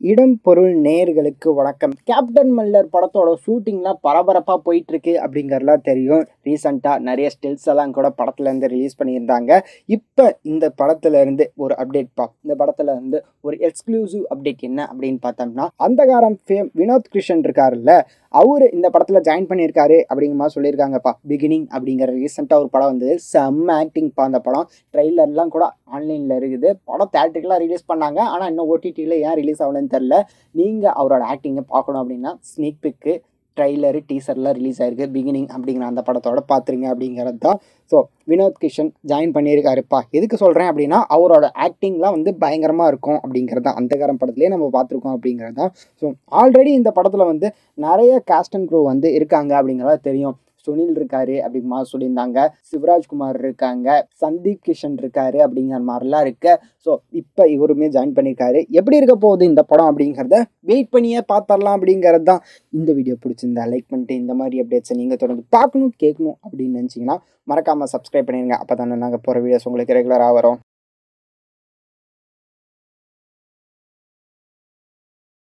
இடம் பொருள் நேர்களுக்கு வணக்கம் கேப்டன் மல்லர் படத்தோட ஷூட்டிங்லாம் பரபரப்பாக போயிட்டு இருக்கு அப்படிங்கறதுலாம் தெரியும் ரீசெண்டாக நிறைய ஸ்டில்ஸ் எல்லாம் கூட படத்துல இருந்து ரிலீஸ் பண்ணியிருந்தாங்க இப்போ இந்த படத்துல இருந்து ஒரு அப்டேட் பா இந்த படத்துல இருந்து ஒரு எக்ஸ்க்ளூசிவ் அப்டேட் என்ன அப்படின்னு பார்த்தோம்னா அந்தகாரம் ஃபேம் வினோத் கிருஷ்ணன் இருக்காருல்ல அவர் இந்த படத்துல ஜாயின் பண்ணியிருக்காரு அப்படிங்கிற மாதிரி சொல்லியிருக்காங்கப்பா பிகினிங் அப்படிங்கிற ரீசெண்டாக ஒரு படம் வந்தது செம்ம ஆக்டிங்ப்பா அந்த படம் ட்ரெய்லர்லாம் கூட ஆன்லைனில் இருக்குது படம் தேட்டருக்குலாம் ரிலீஸ் பண்ணாங்க ஆனால் இன்னும் ஓடிடியில் ஏன் ரிலீஸ் ஆகலன்னு தெரில நீங்கள் அவரோட ஆக்டிங்கை பார்க்கணும் அப்படின்னா ஸ்னீக் பிக்கு ட்ரெய்லரு டீசர்லாம் ரிலீஸ் ஆயிருக்கு பிகினிங் அப்படிங்கிற அந்த படத்தோட பார்த்துருங்க அப்படிங்கிறது தான் ஸோ வினோத் கிஷன் ஜாயின் பண்ணியிருக்காருப்பா எதுக்கு சொல்கிறேன் அப்படின்னா அவரோட ஆக்டிங்லாம் வந்து பயங்கரமாக இருக்கும் அப்படிங்கிறது தான் அந்தகாரம் படத்துலேயே நம்ம பார்த்துருக்கோம் அப்படிங்கிறது தான் ஸோ ஆல்ரெடி இந்த படத்தில் வந்து நிறைய காஸ்ட் அண்ட் க்ரூ வந்து இருக்காங்க அப்படிங்கிறத தெரியும் சுனில் இருக்காரு அப்படிங்கிற மாதிரி சொல்லியிருந்தாங்க சிவராஜ்குமார் இருக்காங்க சந்தீப் கிஷன் இருக்காரு அப்படிங்கிற மாதிரிலாம் இருக்கு ஸோ இப்போ இவருமே ஜாயின் பண்ணியிருக்காரு எப்படி இருக்க போகுது இந்த படம் அப்படிங்கிறத வெயிட் பண்ணியே பார்த்துடலாம் அப்படிங்கிறது தான் இந்த வீடியோ பிடிச்சிருந்தா லைக் பண்ணிட்டு இந்த மாதிரி அப்டேட்ஸை நீங்கள் தொடர்ந்து பார்க்கணும் கேட்கணும் அப்படின்னு நினச்சிங்கன்னா மறக்காமல் சப்ஸ்கிரைப் பண்ணிடுங்க அப்போ தானே நாங்கள் போகிற வீடியோஸ் உங்களுக்கு ரெகுலராக வரும்